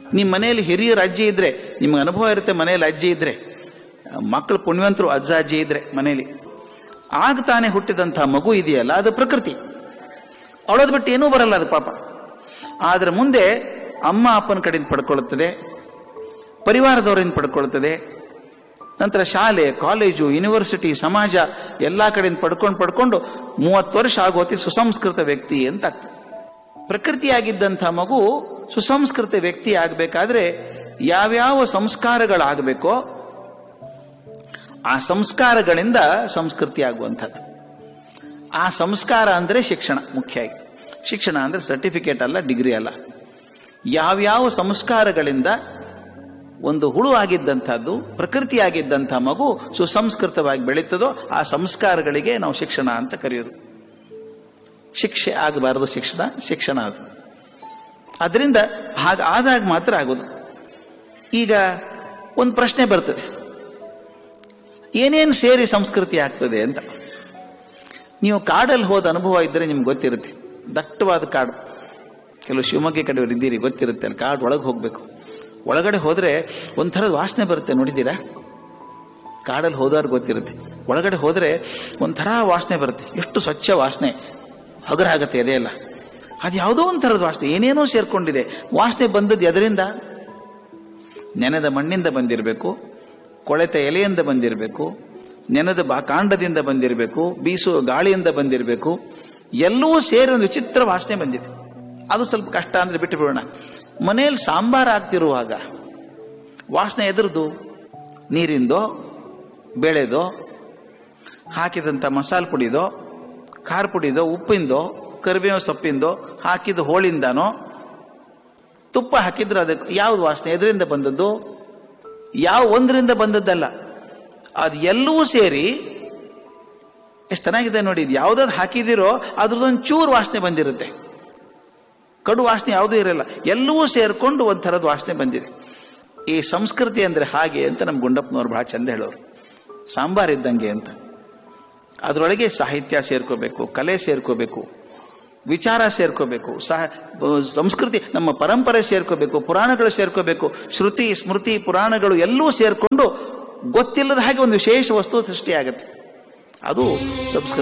ನಿಮ್ಮ ಮನೆಯಲ್ಲಿ ಹಿರಿಯರ ಅಜ್ಜಿ ಇದ್ರೆ ನಿಮ್ಗೆ ಅನುಭವ ಇರುತ್ತೆ ಮನೆಯಲ್ಲಿ ಅಜ್ಜಿ ಇದ್ರೆ ಮಕ್ಕಳು ಪುಣ್ಯವಂತರು ಅಜ್ಜ ಅಜ್ಜಿ ಇದ್ರೆ ಮನೆಯಲ್ಲಿ ಆಗ ತಾನೇ ಹುಟ್ಟಿದಂಥ ಮಗು ಇದೆಯಲ್ಲ ಅದು ಪ್ರಕೃತಿ ಅವಳದ್ ಬಿಟ್ಟು ಏನೂ ಬರಲ್ಲ ಅದು ಪಾಪ ಆದ್ರೆ ಮುಂದೆ ಅಮ್ಮ ಅಪ್ಪನ ಕಡೆಯಿಂದ ಪಡ್ಕೊಳ್ಳುತ್ತದೆ ಪರಿವಾರದವರಿಂದ ಪಡ್ಕೊಳ್ತದೆ ನಂತರ ಶಾಲೆ ಕಾಲೇಜು ಯೂನಿವರ್ಸಿಟಿ ಸಮಾಜ ಎಲ್ಲ ಕಡೆಯಿಂದ ಪಡ್ಕೊಂಡು ಪಡ್ಕೊಂಡು ಮೂವತ್ತು ವರ್ಷ ಆಗೋತಿ ಸುಸಂಸ್ಕೃತ ವ್ಯಕ್ತಿ ಅಂತ ಆಗ್ತದೆ ಪ್ರಕೃತಿಯಾಗಿದ್ದಂಥ ಮಗು ಸುಸಂಸ್ಕೃತ ವ್ಯಕ್ತಿ ಆಗಬೇಕಾದ್ರೆ ಯಾವ್ಯಾವ ಸಂಸ್ಕಾರಗಳಾಗಬೇಕೋ ಆ ಸಂಸ್ಕಾರಗಳಿಂದ ಸಂಸ್ಕೃತಿ ಆಗುವಂಥದ್ದು ಆ ಸಂಸ್ಕಾರ ಅಂದರೆ ಶಿಕ್ಷಣ ಮುಖ್ಯ ಆಗಿ ಶಿಕ್ಷಣ ಅಂದರೆ ಸರ್ಟಿಫಿಕೇಟ್ ಅಲ್ಲ ಡಿಗ್ರಿ ಅಲ್ಲ ಯಾವ್ಯಾವ ಸಂಸ್ಕಾರಗಳಿಂದ ಒಂದು ಹುಳು ಆಗಿದ್ದಂಥದ್ದು ಪ್ರಕೃತಿಯಾಗಿದ್ದಂಥ ಮಗು ಸುಸಂಸ್ಕೃತವಾಗಿ ಬೆಳೀತದೋ ಆ ಸಂಸ್ಕಾರಗಳಿಗೆ ನಾವು ಶಿಕ್ಷಣ ಅಂತ ಕರೆಯೋದು ಶಿಕ್ಷೆ ಆಗಬಾರದು ಶಿಕ್ಷಣ ಶಿಕ್ಷಣ ಅದು ಅದರಿಂದ ಹಾಗೆ ಆದಾಗ ಮಾತ್ರ ಆಗೋದು ಈಗ ಒಂದು ಪ್ರಶ್ನೆ ಬರ್ತದೆ ಏನೇನು ಸೇರಿ ಸಂಸ್ಕೃತಿ ಆಗ್ತದೆ ಅಂತ ನೀವು ಕಾಡಲ್ಲಿ ಹೋದ ಅನುಭವ ಇದ್ದರೆ ನಿಮ್ಗೆ ಗೊತ್ತಿರುತ್ತೆ ದಟ್ಟವಾದ ಕಾಡು ಕೆಲವು ಶಿವಮೊಗ್ಗ ಕಡೆಯವರು ಇದ್ದೀರಿ ಗೊತ್ತಿರುತ್ತೆ ಅಲ್ಲಿ ಕಾಡು ಒಳಗೆ ಹೋಗಬೇಕು ಒಳಗಡೆ ಹೋದರೆ ಒಂಥರದ ವಾಸನೆ ಬರುತ್ತೆ ನೋಡಿದ್ದೀರಾ ಕಾಡಲ್ಲಿ ಹೋದವ್ರು ಗೊತ್ತಿರುತ್ತೆ ಒಳಗಡೆ ಹೋದರೆ ಒಂಥರ ವಾಸನೆ ಬರುತ್ತೆ ಎಷ್ಟು ಸ್ವಚ್ಛ ವಾಸನೆ ಹಗರಾಗತ್ತೆ ಅದೆಲ್ಲ ಅದು ಯಾವುದೋ ಒಂಥರದ ವಾಸನೆ ಏನೇನೋ ಸೇರ್ಕೊಂಡಿದೆ ವಾಸನೆ ಬಂದದ್ದು ಎದರಿಂದ ನೆನೆದ ಮಣ್ಣಿಂದ ಬಂದಿರಬೇಕು ಕೊಳೆತ ಎಲೆಯಿಂದ ಬಂದಿರಬೇಕು ನೆನೆದ ಬಾ ಕಾಂಡದಿಂದ ಬಂದಿರಬೇಕು ಬೀಸು ಗಾಳಿಯಿಂದ ಬಂದಿರಬೇಕು ಎಲ್ಲವೂ ಸೇರಿ ಒಂದು ವಿಚಿತ್ರ ವಾಸನೆ ಬಂದಿದೆ ಅದು ಸ್ವಲ್ಪ ಕಷ್ಟ ಅಂದ್ರೆ ಬಿಟ್ಟು ಬಿಡೋಣ ಮನೆಯಲ್ಲಿ ಸಾಂಬಾರು ಆಗ್ತಿರುವಾಗ ವಾಸನೆ ಎದುರ್ದು ನೀರಿಂದೋ ಬೇಳೆದೋ ಹಾಕಿದಂಥ ಮಸಾಲೆ ಪುಡಿದೋ ಖಾರ ಪುಡಿದೋ ಉಪ್ಪಿಂದೋ ಕರಿಬೇವು ಸೊಪ್ಪಿಂದೋ ಹಾಕಿದ ಹೋಳಿಂದನೋ ತುಪ್ಪ ಹಾಕಿದ್ರೆ ಅದಕ್ಕೆ ಯಾವ್ದು ವಾಸನೆ ಎದರಿಂದ ಬಂದದ್ದು ಯಾವ ಒಂದರಿಂದ ಬಂದದ್ದಲ್ಲ ಅದು ಎಲ್ಲವೂ ಸೇರಿ ಎಷ್ಟು ಚೆನ್ನಾಗಿದೆ ನೋಡಿ ಇದು ಯಾವ್ದಾದ್ರು ಹಾಕಿದಿರೋ ಅದ್ರದ್ದೊಂದು ಚೂರು ವಾಸನೆ ಬಂದಿರುತ್ತೆ ಕಡು ವಾಸನೆ ಯಾವುದೂ ಇರಲ್ಲ ಎಲ್ಲವೂ ಸೇರ್ಕೊಂಡು ಒಂಥರದ ವಾಸನೆ ಬಂದಿದೆ ಈ ಸಂಸ್ಕೃತಿ ಅಂದ್ರೆ ಹಾಗೆ ಅಂತ ನಮ್ಮ ಗುಂಡಪ್ಪನವ್ರು ಬಹಳ ಚಂದ ಹೇಳೋರು ಸಾಂಬಾರ್ ಇದ್ದಂಗೆ ಅಂತ ಅದರೊಳಗೆ ಸಾಹಿತ್ಯ ಸೇರ್ಕೋಬೇಕು ಕಲೆ ಸೇರ್ಕೋಬೇಕು ವಿಚಾರ ಸೇರ್ಕೋಬೇಕು ಸಹ ಸಂಸ್ಕೃತಿ ನಮ್ಮ ಪರಂಪರೆ ಸೇರ್ಕೋಬೇಕು ಪುರಾಣಗಳು ಸೇರ್ಕೋಬೇಕು ಶ್ರುತಿ ಸ್ಮೃತಿ ಪುರಾಣಗಳು ಎಲ್ಲವೂ ಸೇರ್ಕೊಂಡು ಗೊತ್ತಿಲ್ಲದ ಹಾಗೆ ಒಂದು ವಿಶೇಷ ವಸ್ತು ಸೃಷ್ಟಿಯಾಗತ್ತೆ ಅದು ಸಂಸ್ಕೃತಿ